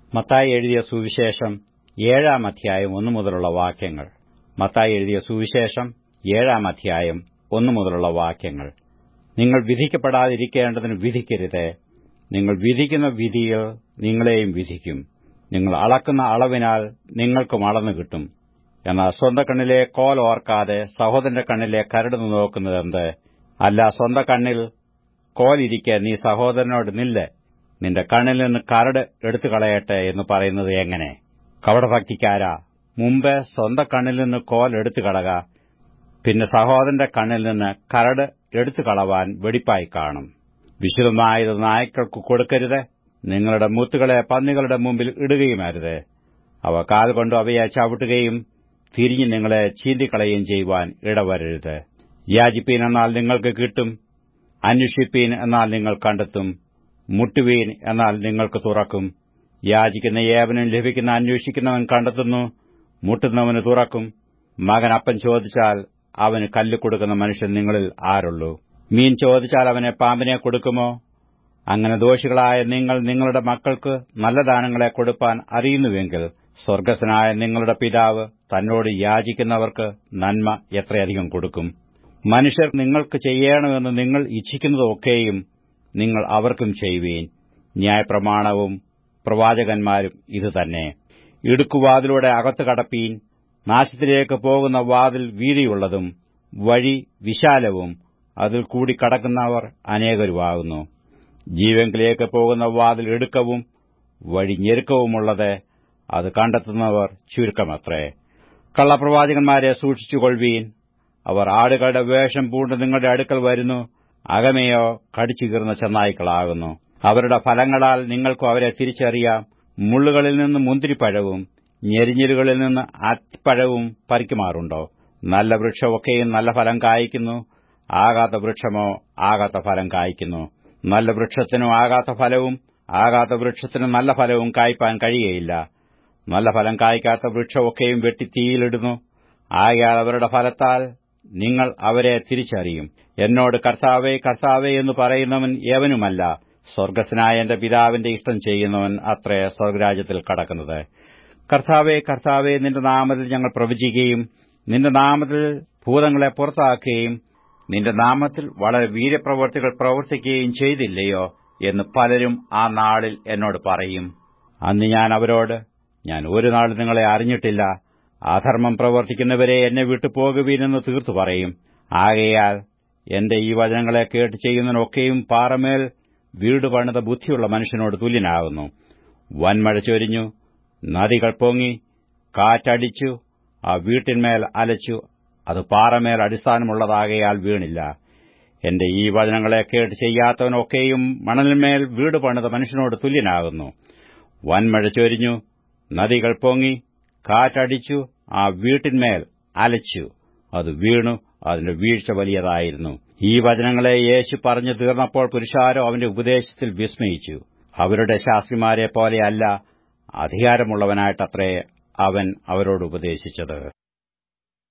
മത്തായി എഴുതിയ സുവിശേഷം ഏഴാം അധ്യായം ഒന്നു മുതലുള്ള വാക്യങ്ങൾ മത്തായി എഴുതിയ സുവിശേഷം ഏഴാം അധ്യായം ഒന്നു മുതലുള്ള വാക്യങ്ങൾ നിങ്ങൾ വിധിക്കപ്പെടാതിരിക്കേണ്ടതിന് വിധിക്കരുത് നിങ്ങൾ വിധിക്കുന്ന വിധിയിൽ നിങ്ങളെയും വിധിക്കും നിങ്ങൾ അളക്കുന്ന അളവിനാൽ നിങ്ങൾക്കും അളന്നു കിട്ടും എന്നാൽ സ്വന്തം കണ്ണിലെ കോൽ ഓർക്കാതെ സഹോദരന്റെ കണ്ണിലെ കരട് നോക്കുന്നതെന്ത് അല്ല സ്വന്തം കണ്ണിൽ കോലിരിക്കെ നീ സഹോദരനോട് നില്ല് നിന്റെ കണ്ണിൽ നിന്ന് കരട് എടുത്തു കളയട്ടെ എന്ന് പറയുന്നത് എങ്ങനെ കപടഭക്തിക്കാരാ മുമ്പ് സ്വന്തം കണ്ണിൽ നിന്ന് കോൽ എടുത്തു കളക പിന്നെ സഹോദരന്റെ കണ്ണിൽ നിന്ന് കരട് എടുത്തു കളവാൻ വെടിപ്പായി കാണും വിശുദ്ധമായത് നായ്ക്കൾക്ക് കൊടുക്കരുത് നിങ്ങളുടെ മുത്തുകളെ പന്നികളുടെ മുമ്പിൽ ഇടുകയുമരുത് അവ കാൽ കൊണ്ട് അവയെ ചവിട്ടുകയും തിരിഞ്ഞ് നിങ്ങളെ ചീന്തിക്കളയുകയും ചെയ്യുവാൻ ഇടവരരുത് യാചിപ്പീൻ എന്നാൽ നിങ്ങൾക്ക് കിട്ടും അന്വേഷിപ്പീൻ എന്നാൽ നിങ്ങൾ കണ്ടെത്തും മുട്ടുവീൻ എന്നാൽ നിങ്ങൾക്ക് തുറക്കും യാചിക്കുന്ന ഏവനും ലഭിക്കുന്ന അന്വേഷിക്കുന്നവൻ കണ്ടെത്തുന്നു മുട്ടുന്നവന് തുറക്കും മകൻ അപ്പം ചോദിച്ചാൽ അവന് കല്ല് കൊടുക്കുന്ന മനുഷ്യൻ നിങ്ങളിൽ ആരുള്ളൂ മീൻ ചോദിച്ചാൽ അവനെ പാമ്പിനെ കൊടുക്കുമോ അങ്ങനെ ദോഷികളായ നിങ്ങൾ നിങ്ങളുടെ മക്കൾക്ക് നല്ല ദാനങ്ങളെ കൊടുപ്പാൻ അറിയുന്നുവെങ്കിൽ സ്വർഗസ്വനായ നിങ്ങളുടെ പിതാവ് തന്നോട് യാചിക്കുന്നവർക്ക് നന്മ എത്രയധികം കൊടുക്കും മനുഷ്യർ നിങ്ങൾക്ക് ചെയ്യണമെന്ന് നിങ്ങൾ ഇച്ഛിക്കുന്നതൊക്കെയും നിങ്ങൾ അവർക്കും ചെയ്യുവീൻ ന്യായപ്രമാണവും പ്രവാചകന്മാരും ഇതുതന്നെ ഇടുക്കുവാതിലൂടെ അകത്തു കടപ്പീൻ നാശത്തിലേക്ക് പോകുന്ന വാതിൽ വീതിയുള്ളതും വഴി വിശാലവും അതിൽ കൂടി കടക്കുന്നവർ അനേകരുമാകുന്നു ജീവങ്കിലേക്ക് പോകുന്ന വാതിൽ ഇടുക്കവും വഴി ഞെരുക്കവുമുള്ളത് അത് കണ്ടെത്തുന്നവർ ചുരുക്കമത്രേ കള്ളപ്രവാചകന്മാരെ സൂക്ഷിച്ചുകൊള്ളുവീൻ അവർ ആടുകളുടെ വേഷം പൂണ്ട് നിങ്ങളുടെ അടുക്കൽ വരുന്നു അകമയോ കടിച്ചുകീർന്ന ചെന്നായ്ക്കളാകുന്നു അവരുടെ ഫലങ്ങളാൽ നിങ്ങൾക്കും അവരെ തിരിച്ചറിയാം മുള്ളുകളിൽ നിന്ന് മുന്തിരിപ്പഴവും ഞെരിഞ്ഞിലുകളിൽ നിന്ന് അത്തിപ്പഴവും പറിക്കുമാറുണ്ടോ നല്ല വൃക്ഷമൊക്കെയും നല്ല ഫലം കായ്ക്കുന്നു ആകാത്ത വൃക്ഷമോ ആകാത്ത ഫലം കായ്ക്കുന്നു നല്ല വൃക്ഷത്തിനും ആകാത്ത ഫലവും ആകാത്ത വൃക്ഷത്തിനും നല്ല ഫലവും കായ്പാൻ കഴിയുകയില്ല നല്ല ഫലം കായ്ക്കാത്ത വൃക്ഷമൊക്കെയും വെട്ടി തീയിലിടുന്നു ആകയാൽ അവരുടെ ഫലത്താൽ നിങ്ങൾ അവരെ തിരിച്ചറിയും എന്നോട് കർത്താവേ കർത്താവേ എന്ന് പറയുന്നവൻ ഏവനുമല്ല സ്വർഗസ്നായ എന്റെ പിതാവിന്റെ ഇഷ്ടം ചെയ്യുന്നവൻ അത്രേ സ്വർഗരാജ്യത്തിൽ കടക്കുന്നത് കർത്താവേ കർത്താവേ നിന്റെ നാമത്തിൽ ഞങ്ങൾ പ്രവചിക്കുകയും നിന്റെ നാമത്തിൽ ഭൂതങ്ങളെ പുറത്താക്കുകയും നിന്റെ നാമത്തിൽ വളരെ വീര്യപ്രവർത്തികൾ പ്രവർത്തിക്കുകയും ചെയ്തില്ലയോ എന്ന് പലരും ആ നാളിൽ എന്നോട് പറയും അന്ന് ഞാൻ അവരോട് ഞാൻ ഒരു നാൾ നിങ്ങളെ അറിഞ്ഞിട്ടില്ല അധർമ്മം പ്രവർത്തിക്കുന്നവരെ എന്നെ വിട്ടു പോകുവീനെന്ന് തീർത്തു പറയും ആകയാൽ എന്റെ ഈ വചനങ്ങളെ കേട്ട് ചെയ്യുന്നതിനൊക്കെയും പാറമേൽ വീട് പണിത ബുദ്ധിയുള്ള മനുഷ്യനോട് തുല്യനാകുന്നു വൻമഴ ചൊരിഞ്ഞു നദികൾ പൊങ്ങി കാറ്റടിച്ചു ആ വീട്ടിന്മേൽ അലച്ചു അത് പാറമേൽ അടിസ്ഥാനമുള്ളതാകയാൽ വീണില്ല എന്റെ ഈ വചനങ്ങളെ കേട്ട് ചെയ്യാത്തവനൊക്കെയും മണലിന്മേൽ വീട് പണിത മനുഷ്യനോട് തുല്യനാകുന്നു വൻമഴ ചൊരിഞ്ഞു നദികൾ പൊങ്ങി കാറ്റടിച്ചു ആ വീട്ടിന്മേൽ അലച്ചു അത് വീണു അതിന്റെ വീഴ്ച വലിയതായിരുന്നു ഈ വചനങ്ങളെ യേശു പറഞ്ഞു തീർന്നപ്പോൾ പുരുഷാരോ അവന്റെ ഉപദേശത്തിൽ വിസ്മയിച്ചു അവരുടെ ശാസ്ത്രിമാരെ പോലെയല്ല അധികാരമുള്ളവനായിട്ടത്രേ അവൻ അവരോട് ഉപദേശിച്ചത്